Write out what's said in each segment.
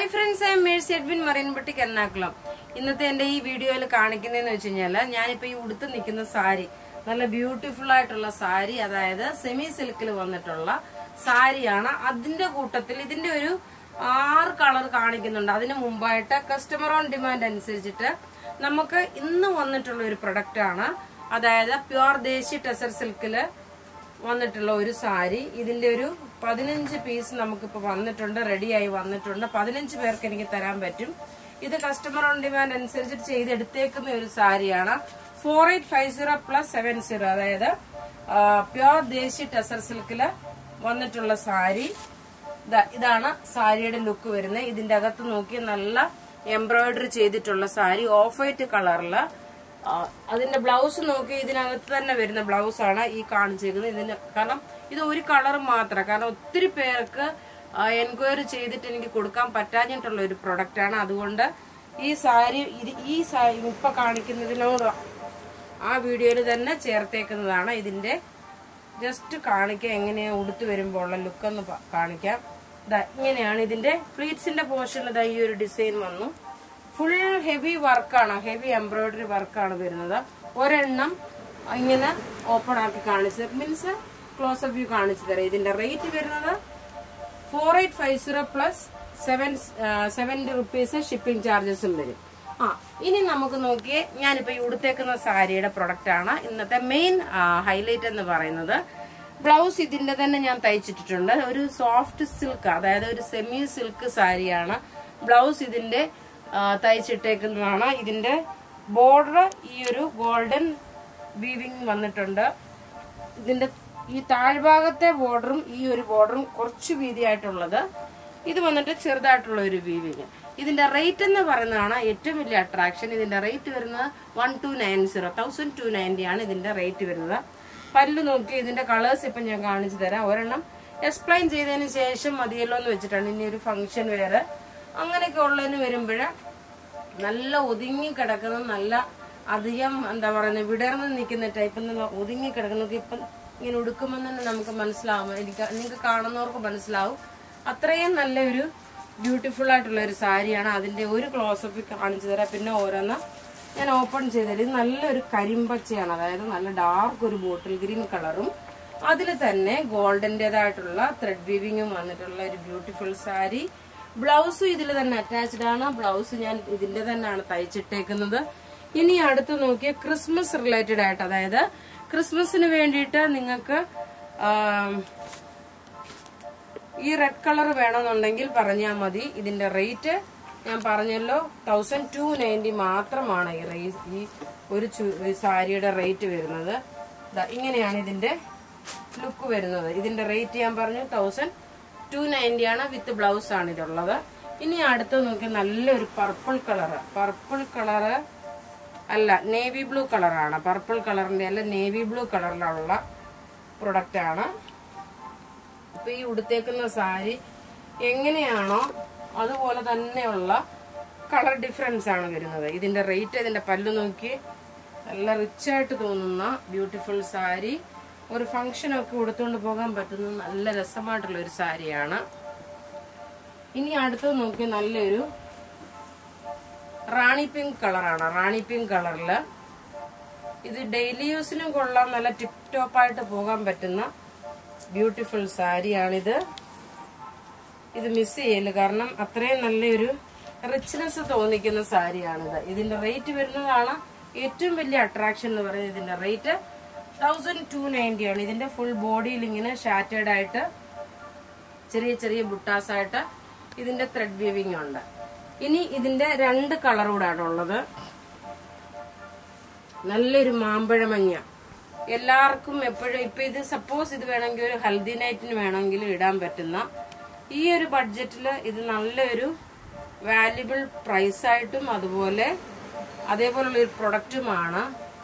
hi friends I am Mercy Edwin മറൈൻപട്ടിക്ക് എറണാകുളം ഇന്നത്തെ എന്റെ ഈ വീഡിയോയിൽ കാണിക്കുന്നതെന്ന് വെച്ച് കഴിഞ്ഞാല് ഞാനിപ്പോ ഈ ഉടുത്ത് നിൽക്കുന്ന സാരി നല്ല ബ്യൂട്ടിഫുൾ ആയിട്ടുള്ള സാരി അതായത് സെമി സിൽക്കിൽ വന്നിട്ടുള്ള സാരിയാണ് അതിന്റെ കൂട്ടത്തിൽ ഇതിന്റെ ഒരു ആറ് കളർ കാണിക്കുന്നുണ്ട് അതിന് മുമ്പായിട്ട് കസ്റ്റമർ ഓൺ ഡിമാൻഡ് അനുസരിച്ചിട്ട് നമുക്ക് ഇന്ന് വന്നിട്ടുള്ള ഒരു പ്രൊഡക്റ്റ് ആണ് അതായത് പ്യുവർ ദേശി ടെസർ സിൽക്കില് വന്നിട്ടുള്ള ഒരു സാരി ഇതിന്റെ ഒരു പതിനഞ്ച് പീസ് നമുക്കിപ്പോ വന്നിട്ടുണ്ട് റെഡിയായി വന്നിട്ടുണ്ട് പതിനഞ്ച് പേർക്ക് എനിക്ക് തരാൻ പറ്റും ഇത് കസ്റ്റമർ ഓൺ ഡിമാൻഡ് അനുസരിച്ചിട്ട് ചെയ്തെടുത്തേക്കുന്ന ഒരു സാരിയാണ് four eight five zero plus seven zero അതായത് പ്യോർ ദേശി ടെസർ സിൽക്കില് വന്നിട്ടുള്ള സാരി ദാ ഇതാണ് സാരിയുടെ ലുക്ക് വരുന്നത് ഇതിന്റെ അകത്ത് നോക്കി നല്ല എംബ്രോയിഡറി ചെയ്തിട്ടുള്ള സാരി ഓഫ് വൈറ്റ് കളറില് ആ, അതിന്റെ ബ്ലൗസ് നോക്കി ഇതിനകത്ത് തന്നെ വരുന്ന ബ്ലൗസ് ആണ് ഈ കാണിച്ചിരിക്കുന്നത് ഇതിന് കാരണം ഇത് ഒരു കളർ മാത്രം കാരണം ഒത്തിരി പേർക്ക് എൻക്വയറി ചെയ്തിട്ട് എനിക്ക് കൊടുക്കാൻ പറ്റാഞ്ഞിട്ടുള്ള ഒരു പ്രൊഡക്റ്റ് ആണ് അതുകൊണ്ട് ഈ സാരി ഇത് ഈ സാരി ഇപ്പൊ കാണിക്കുന്നതിനോട് ആ വീഡിയോയിൽ തന്നെ ചേർത്തേക്കുന്നതാണ് ഇതിന്റെ ജസ്റ്റ് കാണിക്കാം എങ്ങനെയാ ഉടുത്ത് വരുമ്പോൾ ഉള്ള ലുക്ക് ഒന്ന് പ- കാണിക്കാം ദാ ഇങ്ങനെയാണ് ഇതിന്റെ പ്ലീറ്റ്സിന്റെ പോർഷനിൽ ദാ ഈ ഒരു ഡിസൈൻ വന്നു ഫുൾ ഹെവി വർക്കാണ് ഹെവി എംബ്രോയിഡറി വർക്കാണ് വരുന്നത് ഒരെണ്ണം ഇങ്ങനെ ഓപ്പൺ ആക്കി കാണിച്ച് മീൻസ് ക്ലോസ് അപ്പ് വ്യൂ കാണിച്ചു തരാം ഇതിന്റെ റേറ്റ് വരുന്നത് four eight five zero plus seven seventy rupees shipping ചാർജസും വരും ആ ഇനി നമുക്ക് നോക്കിയേ ഞാനിപ്പോ ഈ ഉടുത്തേക്കുന്ന സാരിയുടെ പ്രൊഡക്റ്റ് ആണ് ഇന്നത്തെ മെയിൻ ഹൈലൈറ്റ് എന്ന് പറയുന്നത് ബ്ലൗസ് ഇതിന്റെ തന്നെ ഞാൻ തയ്ച്ചിട്ടിട്ടുണ്ട് ഒരു സോഫ്റ്റ് സിൽക്ക് അതായത് ഒരു സെമി സിൽക്ക് സാരിയാണ് ബ്ലൗസ് ഇതിന്റെ ആ, തയ്ച്ചിട്ടേക്കുന്നതാണ് ഇതിന്റെ ബോർഡർ ഈ ഒരു ഗോൾഡൻ വീവിങ് വന്നിട്ടുണ്ട് ഇതിന്റെ ഈ താഴ്ഭാഗത്തെ ബോർഡറും ഈ ഒരു ബോർഡറും കുറച്ച് വീതിയായിട്ടുള്ളത് ഇത് വന്നിട്ട് ചെറുതായിട്ടുള്ള ഒരു വീവിങ് ഇതിന്റെ റേറ്റ് എന്ന് പറയുന്നതാണ് ഏറ്റവും വലിയ അട്രാക്ഷൻ ഇതിന്റെ റേറ്റ് വരുന്നത് one two nine zero thousand two ninety ആണ് ഇതിന്റെ റേറ്റ് വരുന്നത് പല്ല് നോക്കി ഇതിന്റെ കളേഴ്സ് ഇപ്പം ഞാൻ കാണിച്ചു തരാം ഒരെണ്ണം എക്സ്പ്ലെയിൻ ചെയ്തതിന് ശേഷം മതിയല്ലോ എന്ന് വെച്ചിട്ടാണ് ഇനി ഒരു ഫംഗ്ഷൻ വേറെ അങ്ങനെയൊക്കെ ഉള്ളതിന് വരുമ്പോഴ് നല്ല ഒതുങ്ങി കിടക്കുന്ന നല്ല അധികം എന്താ പറയുന്നത് വിടർന്ന് നിൽക്കുന്ന ടൈപ്പ് എന്നുള്ള ഒതുങ്ങി കിടക്കുന്നതൊക്കെ ഇപ്പം ഇങ്ങനെ ഉടുക്കുമ്പോൾ തന്നെ നമുക്ക് മനസ്സിലാവും എനിക്ക് നിങ്ങൾക്ക് കാണുന്നവർക്ക് മനസ്സിലാവും അത്രയും നല്ലൊരു ബ്യൂട്ടിഫുൾ ആയിട്ടുള്ള ഒരു സാരിയാണ് അതിന്റെ ഒരു ക്ലോസപ്പ് കാണിച്ചു തരാം പിന്നെ ഓരോന്ന് ഞാൻ ഓപ്പൺ ചെയ്തത് ഇത് നല്ലൊരു കരിമ്പച്ചയാണ് അതായത് നല്ല ഡാർക്ക് ഒരു ബോട്ടിൽ ഗ്രീൻ കളറും അതിൽ തന്നെ ഗോൾഡന്റേതായിട്ടുള്ള ത്രെഡ് വീവിങ്ങും വന്നിട്ടുള്ള ഒരു ബ്യൂട്ടിഫുൾ സാരി ബ്ലൗസും ഇതിൽ തന്നെ അറ്റാച്ച്ഡ് ആണ് ബ്ലൗസ് ഞാൻ ഇതിന്റെ തന്നെയാണ് തയ്ച്ചിട്ടേക്കുന്നത് ഇനി അടുത്ത് നോക്കിയ ക്രിസ്മസ് റിലേറ്റഡ് ആയിട്ട് അതായത് ക്രിസ്മസിന് വേണ്ടിയിട്ട് നിങ്ങൾക്ക് ആം, ഈ റെഡ് കളർ വേണമെന്നുണ്ടെങ്കിൽ പറഞ്ഞാൽ മതി ഇതിന്റെ റേറ്റ് ഞാൻ പറഞ്ഞല്ലോ തൗസൻഡ് ടു നയൻറ്റി മാത്രമാണ് ഈ റേ- ഈ ഒരു ചു- ഈ സാരിയുടെ റേറ്റ് വരുന്നത് ദാ ഇങ്ങനെയാണ് ഇതിന്റെ ലുക്ക് വരുന്നത് ഇതിന്റെ റേറ്റ് ഞാൻ പറഞ്ഞു തൗസൻഡ് ടു നയൻറ്റി ആണ് വിത്ത് ബ്ലൗസ് ആണ് ഇതുള്ളത് ഇനി അടുത്ത് നോക്കി നല്ലൊരു പർപ്പിൾ കളറ് പർപ്പിൾ കളറ് അല്ല നേവി ബ്ലൂ കളറാണ് പർപ്പിൾ കളറിന്റെ അല്ല നേവി ബ്ലൂ കളറിലുള്ള പ്രൊഡക്റ്റ് ആണ് ഇപ്പൊ ഈ ഉടുത്തേക്കുന്ന സാരി എങ്ങനെയാണോ അതുപോലെ തന്നെയുള്ള കളർ ഡിഫറൻസ് ആണ് വരുന്നത് ഇതിന്റെ റേറ്റ് ഇതിന്റെ പല്ല് നോക്കി നല്ല റിച്ച് ആയിട്ട് തോന്നുന്ന ബ്യൂട്ടിഫുൾ സാരി ഒരു ഫംഗ്ഷനൊക്കെ ഉടുത്തുകൊണ്ട് പോകാൻ പറ്റുന്ന നല്ല രസമായിട്ടുള്ള ഒരു സാരിയാണ് ഇനി അടുത്തത് നോക്കി നല്ലൊരു റാണി പിങ്ക് കളറാണ് റാണി പിങ്ക് കളറില് ഇത് ഡെയിലി യൂസിനും കൊള്ളാം നല്ല ടിപ് ടോപ്പ് ആയിട്ട് പോകാൻ പറ്റുന്ന ബ്യൂട്ടിഫുൾ സാരിയാണിത് ഇത് മിസ് ചെയ്യല് കാരണം അത്രയും നല്ലൊരു റിച്ച്നെസ് തോന്നിക്കുന്ന സാരിയാണിത് ഇതിന്റെ റേറ്റ് വരുന്നതാണ് ഏറ്റവും വലിയ അട്രാക്ഷൻ എന്ന് പറയുന്നത് ഇതിന്റെ റേറ്റ് തൗസൻഡ് ടു നയൻറ്റി ആണ് ഇതിന്റെ ഫുൾ ബോഡിയിൽ ഇങ്ങനെ ഷാറ്റേഡ് ആയിട്ട് ചെറിയ ചെറിയ ബുട്ടാസ് ആയിട്ട് ഇതിന്റെ ത്രെഡ് വീവിംഗ് ഉണ്ട് ഇനി ഇതിന്റെ രണ്ട് കളർ കൂടാണ് ഉള്ളത് നല്ലൊരു മാമ്പഴ മഞ്ഞ എല്ലാവർക്കും എപ്പോഴും ഇപ്പൊ ഇത് സപ്പോസ് ഇത് വേണമെങ്കിൽ ഒരു ഹൽദി നൈറ്റിന് വേണമെങ്കിൽ ഇടാൻ പറ്റുന്ന ഈ ഒരു ബഡ്ജറ്റിൽ ഇത് നല്ലൊരു വാല്യുബിൾ പ്രൈസ് ആയിട്ടും അതുപോലെ അതേപോലുള്ള ഒരു പ്രൊഡക്റ്റുമാണ്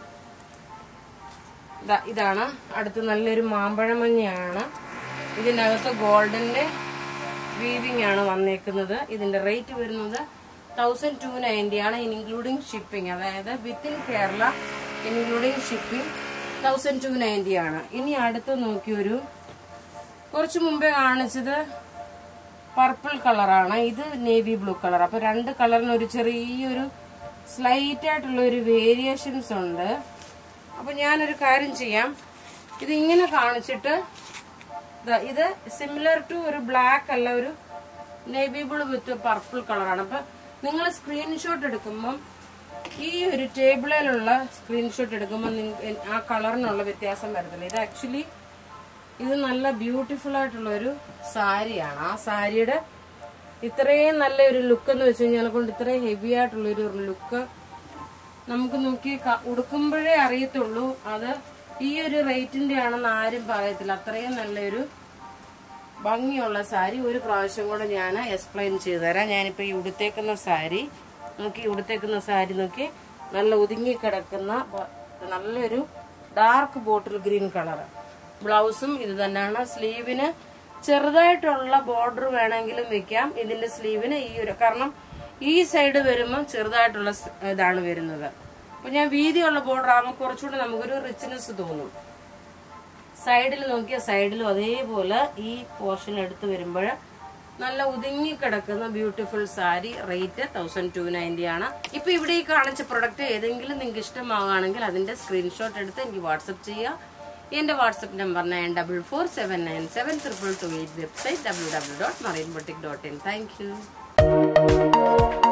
ദാ ഇതാണ് അടുത്ത് നല്ലൊരു മാമ്പഴമഞ്ഞയാണ് ഇതിനകത്ത് ഗോൾഡന്റെ വീവിംഗ് ആണ് വന്നേക്കുന്നത് ഇതിന്റെ റേറ്റ് വരുന്നത് തൗസൻഡ് ടു നയൻറ്റി ആണ് ഇൻക്ലൂഡിങ് ഷിപ്പിംഗ് അതായത് within Kerala including shipping thousand two ninety ആണ് ഇനി അടുത്ത് നോക്കിയൊരു കുറച്ച് മുമ്പേ കാണിച്ചത് പർപ്പിൾ കളറാണ് ഇത് നേവി ബ്ലൂ കളർ അപ്പൊ രണ്ട് കളറിന് ഒരു ചെറിയൊരു സ്ലൈറ്റ് ആയിട്ടുള്ള ഒരു വേരിയേഷൻസ് ഉണ്ട് അപ്പൊ ഞാനൊരു കാര്യം ചെയ്യാം ഇത് ഇങ്ങനെ കാണിച്ചിട്ട് ദാ ഇത് സിമിലർ ടു ഒരു ബ്ലാക്ക് അല്ല ഒരു നേവി ബ്ലൂ വിത്ത് പർപ്പിൾ കളറാണ് അപ്പൊ നിങ്ങൾ സ്ക്രീൻഷോട്ട് എടുക്കുമ്പം ഈ ഒരു ടേബിളിലുള്ള സ്ക്രീൻഷോട്ട് എടുക്കുമ്പോൾ നിങ്ങൾക്ക് ആ കളറിനുള്ള വ്യത്യാസം വരത്തില്ല ഇത് ആക്ച്വലി ഇത് നല്ല ബ്യൂട്ടിഫുൾ ആയിട്ടുള്ള ഒരു സാരിയാണ് ആ സാരിയുടെ ഇത്രയും നല്ല ഒരു ലുക്ക് എന്ന് വെച്ച് കഴിഞ്ഞാൽ കൊണ്ട് ഇത്രയും ഹെവി ആയിട്ടുള്ള ഒരു ലുക്ക് നമുക്ക് നോക്കി ക- ഉടുക്കുമ്പോഴേ അറിയത്തുള്ളൂ അത് ഈ ഒരു റേറ്റിന്റെ ആണെന്ന് ആരും പറയത്തില്ല അത്രയും നല്ലൊരു ഭംഗിയുള്ള സാരി ഒരു പ്രാവശ്യം കൂടെ ഞാൻ എക്സ്പ്ലെയിൻ ചെയ്തു തരാം ഞാനിപ്പോ ഈ ഉടുത്തേക്കുന്ന സാരി നോക്കി ഉടുത്തേക്കുന്ന സാരി നോക്കി നല്ല ഒതുങ്ങി കിടക്കുന്ന ബ- നല്ലൊരു ഡാർക്ക് ബോട്ടിൽ ഗ്രീൻ കളർ ബ്ലൗസും ഇത് തന്നെയാണ് സ്ലീവിന് ചെറുതായിട്ടുള്ള ബോർഡർ വേണമെങ്കിലും വെക്കാം ഇതിന്റെ സ്ലീവിന് ഈ ഒരു കാരണം ഈ സൈഡ് വരുമ്പോൾ ചെറുതായിട്ടുള്ള സ് ഇതാണ് വരുന്നത് അപ്പൊ ഞാൻ വീതിയുള്ള ബോർഡർ ആകുമ്പോൾ കുറച്ചുകൂടെ നമുക്കൊരു റിച്ച്നെസ് തോന്നും സൈഡിൽ നോക്കിയ സൈഡിലും അതേപോലെ ഈ പോർഷൻ എടുത്ത് വരുമ്പോൾ നല്ല ഒതുങ്ങി കിടക്കുന്ന beautiful sari rate thousand two ninety ആണ് ഇപ്പൊ ഇവിടെ ഈ കാണിച്ച പ്രൊഡക്റ്റ് ഏതെങ്കിലും നിങ്ങൾക്ക് ഇഷ്ടമാവുകയാണെങ്കിൽ അതിന്റെ സ്ക്രീൻഷോട്ട് എടുത്ത് എനിക്ക് വാട്സപ്പ് ചെയ്യുക എന്റെ WhatsApp number nine double four seven nine seven triple two eight website W W dot marine boutique dot in thank U